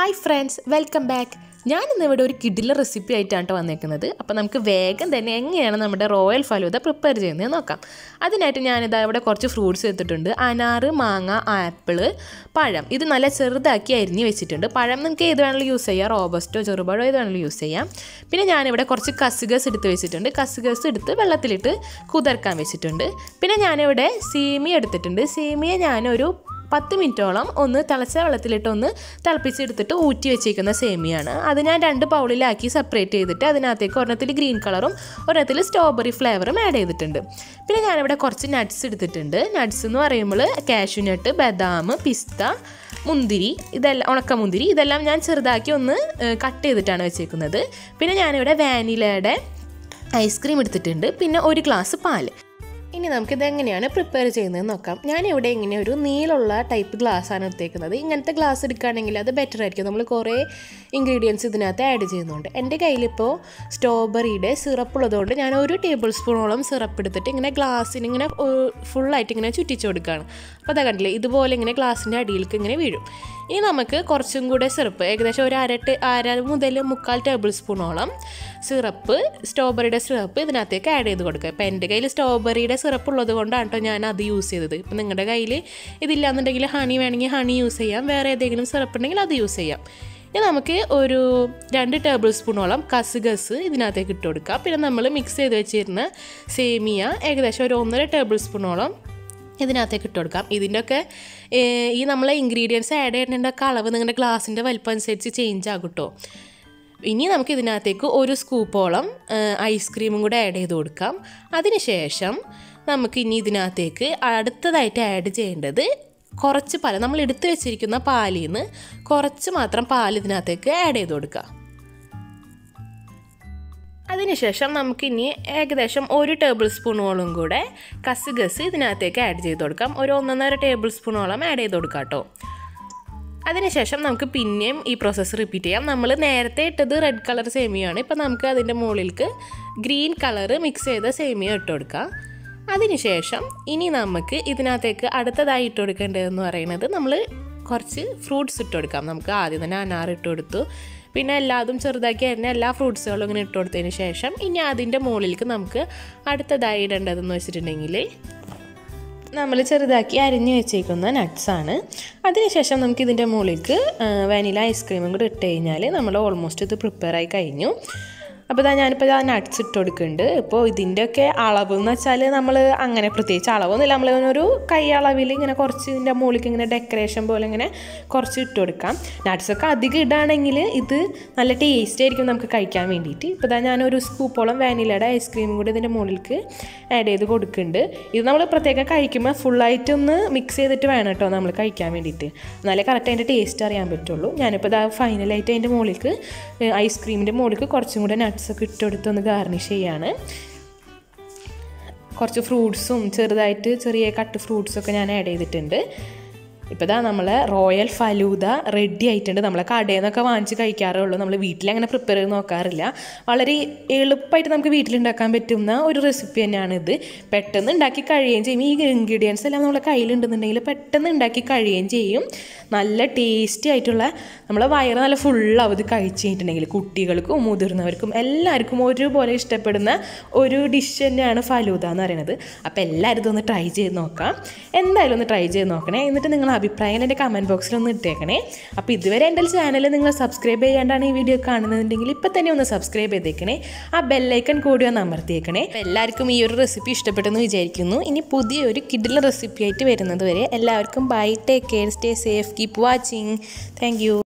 hi friends welcome back ഞാൻ ഇന്ന് ഇവിടെ ഒരു കിഡിലെ റെസിപ്പി ആയിട്ടാണ് ട്ടോ വന്നേക്കുന്നത് അപ്പോൾ നമുക്ക് വേഗം തന്നെ എങ്ങനെയാണ് നമ്മുടെ റോയൽ ഫലൂദ പ്രിപ്പയർ ചെയ്യുന്നത് നോക്കാം അതിനായിട്ട് ഞാനിതാ ഇവിടെ കുറച്ച് ഫ്രൂട്ട്സ് എടുത്തിട്ടുണ്ട് അനാറ് മാങ്ങ ആപ്പിള് പഴം ഇത് നല്ല ചെറുതാക്കി അരിഞ്ഞ് വെച്ചിട്ടുണ്ട് പഴം നിങ്ങൾക്ക് ഏത് വേണമെങ്കിലും യൂസ് ചെയ്യാം റോബസ്റ്റോ ചെറുപഴോ ഏത് വേണമെങ്കിലും യൂസ് ചെയ്യാം പിന്നെ ഞാനിവിടെ കുറച്ച് കസുകസ് എടുത്ത് വെച്ചിട്ടുണ്ട് കസുകസ് എടുത്ത് വെള്ളത്തിലിട്ട് കുതിർക്കാൻ വെച്ചിട്ടുണ്ട് പിന്നെ ഞാനിവിടെ സേമിയ എടുത്തിട്ടുണ്ട് സേമിയ ഞാനൊരു പത്ത് മിനിറ്റോളം ഒന്ന് തിളച്ച വെള്ളത്തിലിട്ട് ഒന്ന് തിളപ്പിച്ചെടുത്തിട്ട് ഊറ്റി വെച്ചേക്കുന്ന സേമിയാണ് അത് ഞാൻ രണ്ട് പൗളിലാക്കി സെപ്പറേറ്റ് ചെയ്തിട്ട് അതിനകത്തേക്ക് ഒരെണ്ണത്തിൽ ഗ്രീൻ കളറും ഒരെണ്ണത്തിൽ സ്ട്രോബെറി ഫ്ലേവറും ആഡ് ചെയ്തിട്ടുണ്ട് പിന്നെ ഞാനിവിടെ കുറച്ച് നട്ട്സ് എടുത്തിട്ടുണ്ട് നട്ട്സ് എന്ന് പറയുമ്പോൾ കാഷ്യൂ നട്ട് ബദാം പിസ്ത മുന്തിരി ഇതെല്ലാം ഉണക്കമുന്തിരി ഇതെല്ലാം ഞാൻ ചെറുതാക്കി ഒന്ന് കട്ട് ചെയ്തിട്ടാണ് വെച്ചേക്കുന്നത് പിന്നെ ഞാനിവിടെ വാനിലയുടെ ഐസ്ക്രീം എടുത്തിട്ടുണ്ട് പിന്നെ ഒരു ഗ്ലാസ് പാല് ഇനി നമുക്കിത് എങ്ങനെയാണ് പ്രിപ്പയർ ചെയ്യുന്നത് നോക്കാം ഞാനിവിടെ ഇങ്ങനെ ഒരു നീളമുള്ള ടൈപ്പ് ഗ്ലാസ് ആണ് എടുത്തേക്കുന്നത് ഇങ്ങനത്തെ ഗ്ലാസ് എടുക്കുകയാണെങ്കിൽ അത് ബെറ്റർ ആയിരിക്കും നമ്മൾ കുറേ ഇൻഗ്രീഡിയൻസ് ഇതിനകത്ത് ആഡ് ചെയ്യുന്നുണ്ട് എൻ്റെ കയ്യിലിപ്പോൾ സ്ട്രോബെറിയുടെ സിറപ്പ് ഉള്ളതുകൊണ്ട് ഞാൻ ഒരു ടേബിൾ സ്പൂണോളം സിറപ്പ് എടുത്തിട്ട് ഇങ്ങനെ ഗ്ലാസ്സിന് ഇങ്ങനെ ഫുള്ളായിട്ട് ഇങ്ങനെ ചുറ്റിച്ചു കൊടുക്കുകയാണ് അപ്പോൾ അതാ കണ്ടില്ലേ ഇതുപോലെ ഇങ്ങനെ ഗ്ലാസിൻ്റെ അടിയിലേക്ക് ഇങ്ങനെ വീഴും ഇനി നമുക്ക് കുറച്ചും കൂടെ സിറപ്പ് ഏകദേശം ഒരു അര ടേ- അര മുതൽ മുക്കാൽ ടേബിൾ സ്പൂണോളം സിറപ്പ് സ്ട്രോബെറിയുടെ സിറപ്പ് ഇതിനകത്തേക്ക് ആഡ് ചെയ്ത് കൊടുക്കുക ഇപ്പോൾ എൻ്റെ കയ്യിൽ സ്ട്രോബെറിയുടെ സിറപ്പ് ഉള്ളത് കൊണ്ടാണ് കേട്ടോ ഞാൻ അത് യൂസ് ചെയ്തത് ഇപ്പം നിങ്ങളുടെ കയ്യിൽ ഇതില്ലാന്നുണ്ടെങ്കിൽ ഹണി വേണമെങ്കിൽ ഹണി യൂസ് ചെയ്യാം വേറെ ഏതെങ്കിലും സിറപ്പ് ഉണ്ടെങ്കിൽ അത് യൂസ് ചെയ്യാം ഇനി നമുക്ക് ഒരു രണ്ട് ടേബിൾ സ്പൂണോളം കസുകസ് ഇതിനകത്തേക്ക് ഇട്ട് കൊടുക്കാം പിന്നെ നമ്മൾ മിക്സ് ചെയ്ത് വെച്ചിരുന്ന സേമിയ ഏകദേശം ഒരു ഒന്നര ടേബിൾ സ്പൂണോളം ഇതിനകത്തേക്ക് ഇട്ട് കൊടുക്കാം ഇതിൻ്റെയൊക്കെ ഏഹ്, ഈ നമ്മളെ ഇൻഗ്രീഡിയൻസ് ആഡ് ചെയ്യേണ്ടതൊക്കെ അളവ് നിങ്ങളുടെ ഗ്ലാസിൻ്റെ വലിപ്പം അനുസരിച്ച് ചേഞ്ച് ആകും കേട്ടോ ഇനി നമുക്ക് ഇതിനകത്തേക്ക് ഒരു സ്കൂപ്പോളം ഐസ്ക്രീമും കൂടെ ആഡ് ചെയ്ത് കൊടുക്കാം അതിനുശേഷം നമുക്ക് ഇനി ഇതിനകത്തേക്ക് അടുത്തതായിട്ട് ആഡ് ചെയ്യേണ്ടത് കുറച്ച് പാൽ നമ്മൾ എടുത്തു വെച്ചിരിക്കുന്ന പാലിൽ നിന്ന് കുറച്ച് മാത്രം പാൽ ഇതിനകത്തേക്ക് ആഡ് ചെയ്ത് കൊടുക്കുക അതിനുശേഷം നമുക്കിനി ഏകദേശം ഒരു ടേബിൾ സ്പൂണോളം കൂടെ കസുകസ് ഇതിനകത്തേക്ക് ആഡ് ചെയ്ത് കൊടുക്കാം ഒരു ഒന്നൊന്നര ടേബിൾ സ്പൂണോളം ആഡ് ചെയ്ത് കൊടുക്കാം കേട്ടോ അതിനുശേഷം നമുക്ക് പിന്നെയും ഈ പ്രോസസ്സ് റിപ്പീറ്റ് ചെയ്യാം നമ്മൾ നേരത്തെ ഇട്ടത് റെഡ് കളർ സേമിയാണ് ഇപ്പം നമുക്ക് അതിൻ്റെ മുകളിലേക്ക് ഗ്രീൻ കളർ മിക്സ് ചെയ്ത സേമിയ ഇട്ട് കൊടുക്കാം അതിനുശേഷം ഇനി നമുക്ക് ഇതിനകത്തേക്ക് അടുത്തതായി ഇട്ട് കൊടുക്കേണ്ടതെന്ന് പറയുന്നത് നമ്മൾ കുറച്ച് ഫ്രൂട്ട്സ് ഇട്ട് കൊടുക്കാം നമുക്ക് ആദ്യം തന്നെ അനാർ ഇട്ട് കൊടുത്തു പിന്നെ എല്ലാതും ചെറുതാക്കി അരിഞ്ഞ എല്ലാ ഫ്രൂട്ട്സുകളും ഇങ്ങനെ ഇട്ട് കൊടുത്തതിന് ശേഷം ഇനി അതിൻ്റെ മുകളിലേക്ക് നമുക്ക് അടുത്തതായി ഇടേണ്ടതെന്ന് വെച്ചിട്ടുണ്ടെങ്കിൽ നമ്മൾ ചെറുതാക്കി അരിഞ്ഞ് വെച്ചേക്കുന്ന നട്ട്സാണ് അതിനുശേഷം നമുക്ക് ഇതിൻ്റെ മുകളിലേക്ക് വാനില ഐസ്ക്രീമും കൂടി ഇട്ട് കഴിഞ്ഞാൽ നമ്മൾ ഓൾമോസ്റ്റ് ഇത് പ്രിപ്പയർ ആയി കഴിഞ്ഞു അപ്പോൾ ഇതാ ഞാനിപ്പോൾ ആ നട്ട്സ് ഇട്ട് കൊടുക്കുന്നുണ്ട് ഇപ്പോൾ ഇതിൻ്റെയൊക്കെ അളവ് എന്ന് വെച്ചാൽ നമ്മൾ അങ്ങനെ പ്രത്യേകിച്ച് അളവൊന്നുമില്ല നമ്മൾ ഒരു കൈ അളവിൽ ഇങ്ങനെ കുറച്ച് ഇതിൻ്റെ മുകളിലേക്ക് ഇങ്ങനെ ഡെക്കറേഷൻ പോലെ ഇങ്ങനെ കുറച്ച് ഇട്ട് കൊടുക്കാം നട്ട്സൊക്കെ അധികം ഇടുകയാണെങ്കിൽ ഇത് നല്ല ടേസ്റ്റ് ആയിരിക്കും നമുക്ക് കഴിക്കാൻ വേണ്ടിയിട്ട് ഇപ്പോൾ ഇതാ ഞാനൊരു സ്കൂപ്പോളം വാനിലയുടെ ഐസ്ക്രീമും കൂടി ഇതിൻ്റെ മുകളിലേക്ക് ആഡ് ചെയ്ത് കൊടുക്കുന്നുണ്ട് ഇത് നമ്മൾ പ്രത്യേകം കഴിക്കുമ്പോൾ ഫുള്ളായിട്ടൊന്ന് മിക്സ് ചെയ്തിട്ട് വേണം കേട്ടോ നമ്മൾ കഴിക്കാൻ വേണ്ടിയിട്ട് എന്നാലേ കറക്റ്റ് അതിൻ്റെ ടേസ്റ്റ് അറിയാൻ പറ്റുള്ളൂ ഞാനിപ്പോൾ ഇതാ ഫൈനലായിട്ട് അതിൻ്റെ മുകളിലേക്ക് ഐസ്ക്രീമിൻ്റെ മുകളിലേക്ക് കുറച്ചും കൂടെ നട്ട്സൊക്കെ ഇട്ടെടുത്ത് ഒന്ന് ഗാർണിഷ് ചെയ്യാണ് കുറച്ച് ഫ്രൂട്ട്സും ചെറുതായിട്ട് ചെറിയ കട്ട് ഫ്രൂട്ട്സൊക്കെ ഞാൻ ആഡ് ചെയ്തിട്ടുണ്ട് ഇപ്പോൾ ഇതാ നമ്മൾ റോയൽ ഫലൂദ റെഡി ആയിട്ടുണ്ട് നമ്മളെ കടയിൽ നിന്നൊക്കെ വാങ്ങിച്ച് കഴിക്കാറേ ഉള്ളൂ നമ്മൾ വീട്ടിലങ്ങനെ പ്രിപ്പയർ ചെയ്ത് നോക്കാറില്ല വളരെ എളുപ്പമായിട്ട് നമുക്ക് വീട്ടിലുണ്ടാക്കാൻ പറ്റുന്ന ഒരു റെസിപ്പി തന്നെയാണ് ഇത് പെട്ടെന്ന് ഉണ്ടാക്കി കഴിയുകയും ചെയ്യും ഈ ഇൻഗ്രീഡിയൻസ് എല്ലാം നമ്മളെ കയ്യിലുണ്ടെന്നുണ്ടെങ്കിൽ പെട്ടെന്ന് ഉണ്ടാക്കി കഴിയുകയും ചെയ്യും നല്ല ടേസ്റ്റി ആയിട്ടുള്ള നമ്മളെ വയറ് നല്ല ഫുള്ളാവും ഇത് കഴിച്ച് കഴിഞ്ഞിട്ടുണ്ടെങ്കിൽ കുട്ടികൾക്കും മുതിർന്നവർക്കും എല്ലാവർക്കും ഒരുപോലെ ഇഷ്ടപ്പെടുന്ന ഒരു ഡിഷ് തന്നെയാണ് ഫലൂദ എന്ന് പറയുന്നത് അപ്പോൾ എല്ലാവരും ഇതൊന്ന് ട്രൈ ചെയ്ത് നോക്കാം എന്തായാലും ഒന്ന് ട്രൈ ചെയ്ത് നോക്കണേ എന്നിട്ട് നിങ്ങൾ അഭിപ്രായം എൻ്റെ കമൻറ്റ് ബോക്സിൽ ഒന്ന് ഇട്ടേക്കണേ അപ്പോൾ ഇതുവരെ എൻ്റെ ചാനൽ നിങ്ങൾ സബ്സ്ക്രൈബ് ചെയ്യാണ്ടാണ് ഈ വീഡിയോ കാണുന്നതെങ്കിൽ ഇപ്പം തന്നെ ഒന്ന് സബ്സ്ക്രൈബ് ചെയ്തേക്കണേ ആ ബെല്ലൈക്കൺ കൂടി ഒന്ന് അമർത്തിയേക്കണേ അപ്പോൾ എല്ലാവർക്കും ഈ ഒരു റെസിപ്പി ഇഷ്ടപ്പെട്ടെന്ന് വിചാരിക്കുന്നു ഇനി പുതിയൊരു കിഡിലെ റെസിപ്പി ആയിട്ട് വരുന്നത് വരെ എല്ലാവർക്കും bye take care stay safe keep watching thank